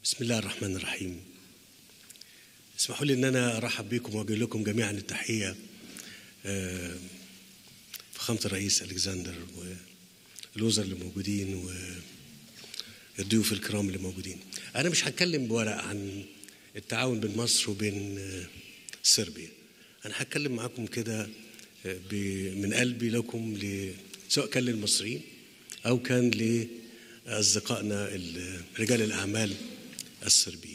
بسم الله الرحمن الرحيم اسمحوا لي ان انا ارحب بكم واوجه لكم جميعا التحيه آه، فخامه الرئيس الكسندر والوزراء اللي موجودين والضيوف الكرام اللي موجودين انا مش هتكلم بورق عن التعاون بين مصر وبين آه، صربيا انا هتكلم معاكم كده آه، ب- من قلبي لكم ل- سواء كان للمصريين او كان لاصدقائنا ال- رجال الاعمال الصربيين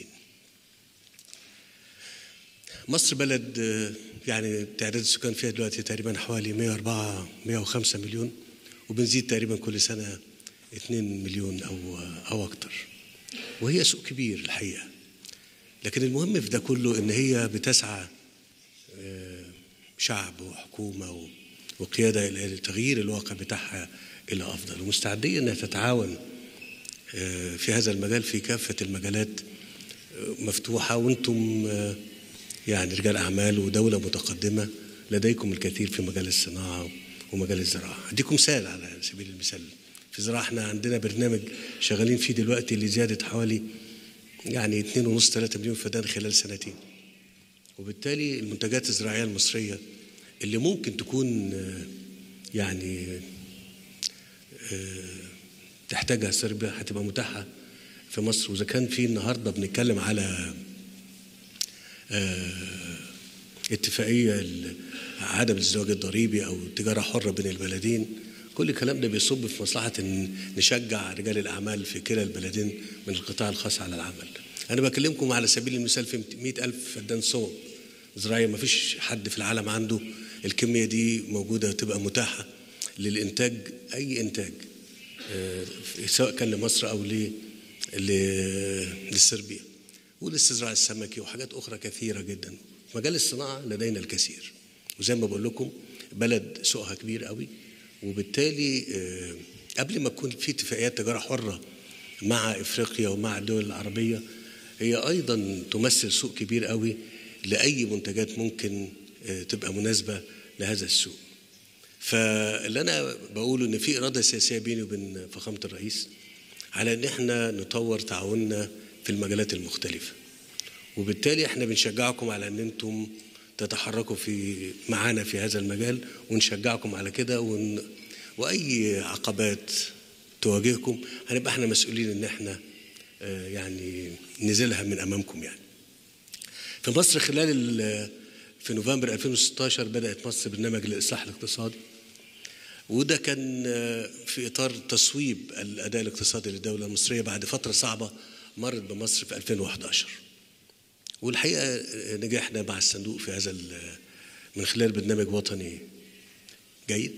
مصر بلد آه، يعني تعداد السكان فيها دلوقتي تقريبا حوالي 104 105 مليون وبنزيد تقريبا كل سنه 2 مليون او او اكتر وهي سوق كبير الحقيقه لكن المهم في ده كله ان هي بتسعى آه، شعب وحكومه و- وقياده الى تغيير الواقع بتاعها الى افضل ومستعديه انها تتعاون آه، في هذا المجال في كافه المجالات آه، مفتوحه وانتم آه، يعني رجال اعمال ودوله متقدمه لديكم الكثير في مجال الصناعه ومجال الزراعه اديكم مثال على سبيل المثال في الزراعه احنا عندنا برنامج شغالين فيه دلوقتي لزياده حوالي يعني 2.5 3 مليون فدان خلال سنتين وبالتالي المنتجات الزراعيه المصريه اللي ممكن تكون آه، يعني آه، تحتاجها صربيا هتبقى متاحه في مصر واذا كان في النهارده بنتكلم على آه، اتفاقيه ال- عدم الازدواج الضريبي او تجاره حره بين البلدين كل الكلام ده بيصب في مصلحه ان نشجع رجال الاعمال في كلا البلدين من القطاع الخاص على العمل. انا بكلمكم على سبيل المثال في 100 ألف فدان صوب زراعيه ما فيش حد في العالم عنده الكميه دي موجوده تبقى متاحه للانتاج اي انتاج آه، سواء كان لمصر او ل- ل- لصربيا. والاستزراع السمكي وحاجات اخرى كثيره جدا في مجال الصناعه لدينا الكثير وزي ما بقول لكم بلد سوقها كبير قوي وبالتالي آه، قبل ما تكون في اتفاقيات تجاره حره مع افريقيا ومع الدول العربيه هي ايضا تمثل سوق كبير قوي لاي منتجات ممكن آه، تبقى مناسبه لهذا السوق فاللي انا بقوله ان في اراده سياسيه بيني وبين فخامه الرئيس على ان احنا نطور تعاوننا في المجالات المختلفه وبالتالي احنا بنشجعكم على ان انتم تتحركوا في معانا في هذا المجال ونشجعكم على كده ون... واي عقبات تواجهكم هنبقى احنا مسؤولين ان احنا آه، يعني نزلها من امامكم يعني في مصر خلال ال- في نوفمبر 2016 بدات مصر برنامج الاصلاح الاقتصادي وده كان آه، في اطار تصويب الاداء الاقتصادي للدوله المصريه بعد فتره صعبه مرت بمصر في 2011 والحقيقه آه، نجحنا مع الصندوق في هذا ال- من خلال برنامج وطني جيد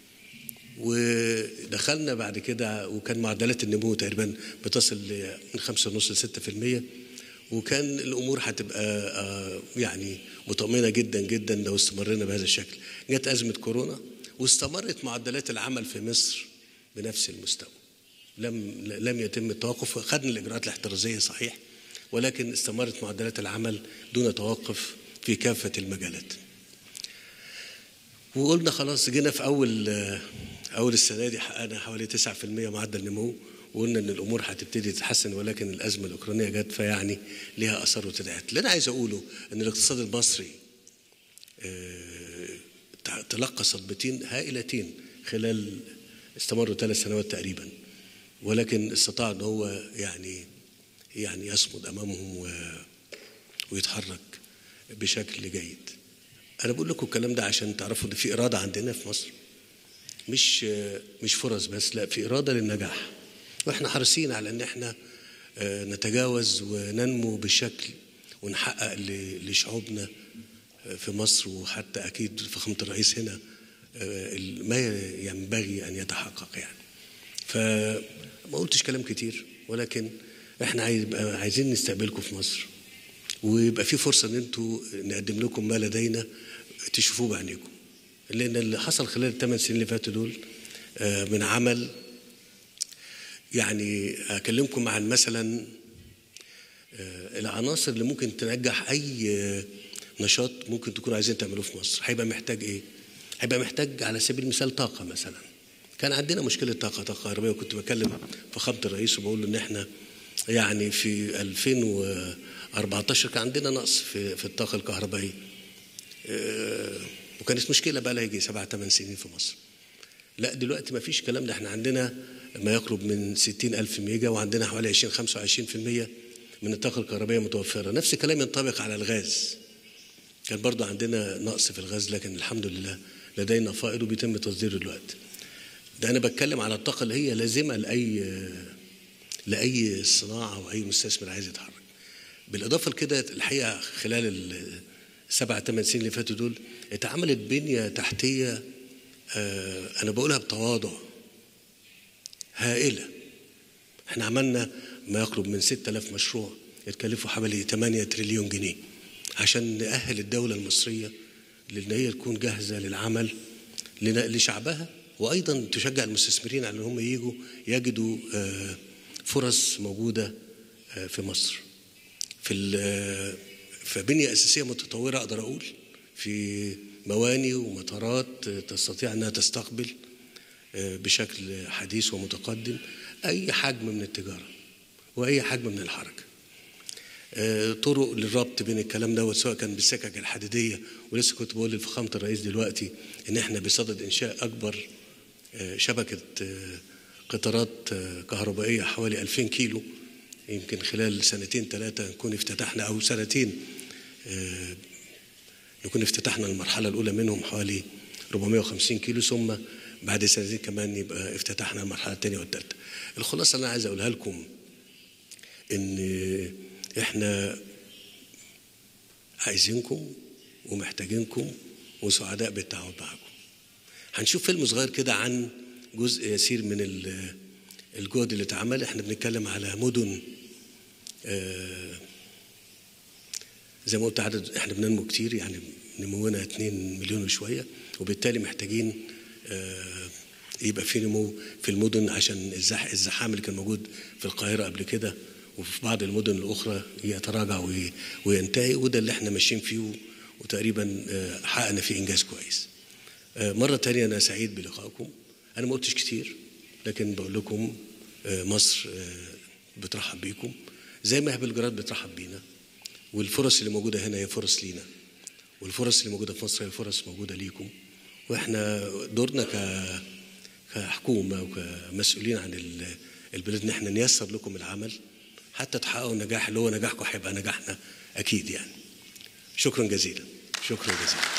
ودخلنا بعد كده وكان معدلات النمو تقريبا بتصل ل- من 5.5 ل 6% وكان الامور هتبقى آه، يعني مطمئنه جدا جدا لو استمرينا بهذا الشكل. جت ازمه كورونا واستمرت معدلات العمل في مصر بنفس المستوى. لم لم يتم التوقف خدنا الاجراءات الاحترازيه صحيح ولكن استمرت معدلات العمل دون توقف في كافه المجالات. وقلنا خلاص جينا في اول اول السنه دي حققنا حوالي 9% معدل نمو وقلنا ان الامور هتبتدي تتحسن ولكن الازمه الاوكرانيه جت فيعني ليها اثار وتداعيات. اللي انا عايز اقوله ان الاقتصاد المصري آه، تلقى صدمتين هائلتين خلال استمروا ثلاث سنوات تقريبا ولكن استطاع ان هو يعني يعني يصمد امامهم و ويتحرك بشكل جيد. انا بقول لكم الكلام ده عشان تعرفوا ان في اراده عندنا في مصر مش مش فرص بس لا في اراده للنجاح واحنا حريصين على ان احنا آه، نتجاوز وننمو بشكل ونحقق ل- لشعوبنا آه، في مصر وحتى اكيد فخامه الرئيس هنا آه، ما ينبغي ان يتحقق يعني فما قلتش كلام كتير ولكن احنا عايز- بقى عايزين نستقبلكم في مصر ويبقى في فرصه ان انتوا نقدم لكم ما لدينا تشوفوه بعينيكم لان اللي حصل خلال الثمان سنين اللي فاتوا دول آه، من عمل يعني اكلمكم عن مثلا آه، العناصر اللي ممكن تنجح اي آه، نشاط ممكن تكونوا عايزين تعملوه في مصر هيبقى محتاج ايه هيبقى محتاج على سبيل المثال طاقه مثلا كان عندنا مشكله طاقه طاقه كهربائيه وكنت بكلم فخامه الرئيس وبقول له ان احنا يعني في 2014 كان عندنا نقص في في الطاقه الكهربائيه آه، وكانت مشكله بقى لها يجي سبع ثمان سنين في مصر لا دلوقتي ما فيش الكلام ده احنا عندنا ما يقرب من 60 ألف ميجا وعندنا حوالي 20 25% من الطاقة الكهربائية متوفرة نفس الكلام ينطبق على الغاز كان برضو عندنا نقص في الغاز لكن الحمد لله لدينا فائض وبيتم تصديره دلوقتي ده أنا بتكلم على الطاقة اللي هي لازمة لأي لأي صناعة أو أي مستثمر عايز يتحرك بالإضافة لكده الحقيقة خلال السبع ثمان سنين اللي فاتوا دول اتعملت بنية تحتية آه، أنا بقولها بتواضع هائلة احنا عملنا ما يقرب من 6000 مشروع يتكلفوا حوالي 8 تريليون جنيه عشان نأهل الدولة المصرية لأن هي تكون جاهزة للعمل لنا- لشعبها وأيضا تشجع المستثمرين على أن هم يجوا يجدوا آه، فرص موجودة آه، في مصر في ال- في بنية أساسية متطورة أقدر أقول في مواني ومطارات تستطيع أنها تستقبل آه، بشكل حديث ومتقدم أي حجم من التجارة وأي حجم من الحركة آه، طرق للربط بين الكلام دوت سواء كان بالسكك الحديدية ولسه كنت بقول لفخامة الرئيس دلوقتي إن إحنا بصدد إنشاء أكبر آه، شبكة آه، قطارات آه، كهربائية حوالي 2000 كيلو يمكن خلال سنتين ثلاثة نكون افتتحنا أو سنتين آه، نكون افتتحنا المرحلة الأولى منهم حوالي 450 كيلو ثم بعد سنتين كمان يبقى افتتحنا المرحلة الثانية والثالثة. الخلاصة اللي أنا عايز أقولها لكم إن إحنا عايزينكم ومحتاجينكم وسعداء بالتعاون معكم. هنشوف فيلم صغير كده عن جزء يسير من ال- الجهد اللي اتعمل احنا بنتكلم على مدن آه، زي ما قلت عدد احنا بننمو كتير يعني نمونا 2 مليون وشويه وبالتالي محتاجين آه، يبقى في نمو في المدن عشان الزح الزحام اللي كان موجود في القاهره قبل كده وفي بعض المدن الاخرى يتراجع وي- وينتهي وده اللي احنا ماشيين فيه وتقريبا آه، حققنا فيه انجاز كويس. آه، مرة تانية أنا سعيد بلقائكم أنا ما قلتش كتير لكن بقول لكم آه، مصر آه، بترحب بيكم زي ما هي بلجراد بترحب بينا والفرص اللي موجودة هنا هي فرص لينا والفرص اللي موجودة في مصر هي فرص موجودة ليكم وإحنا دورنا ك كحكومة وكمسؤولين عن ال- البلاد إن إحنا نيسر لكم العمل حتى تحققوا النجاح اللي هو نجاحكم هيبقى نجاحنا أكيد يعني شكرا جزيلا شكرا جزيلا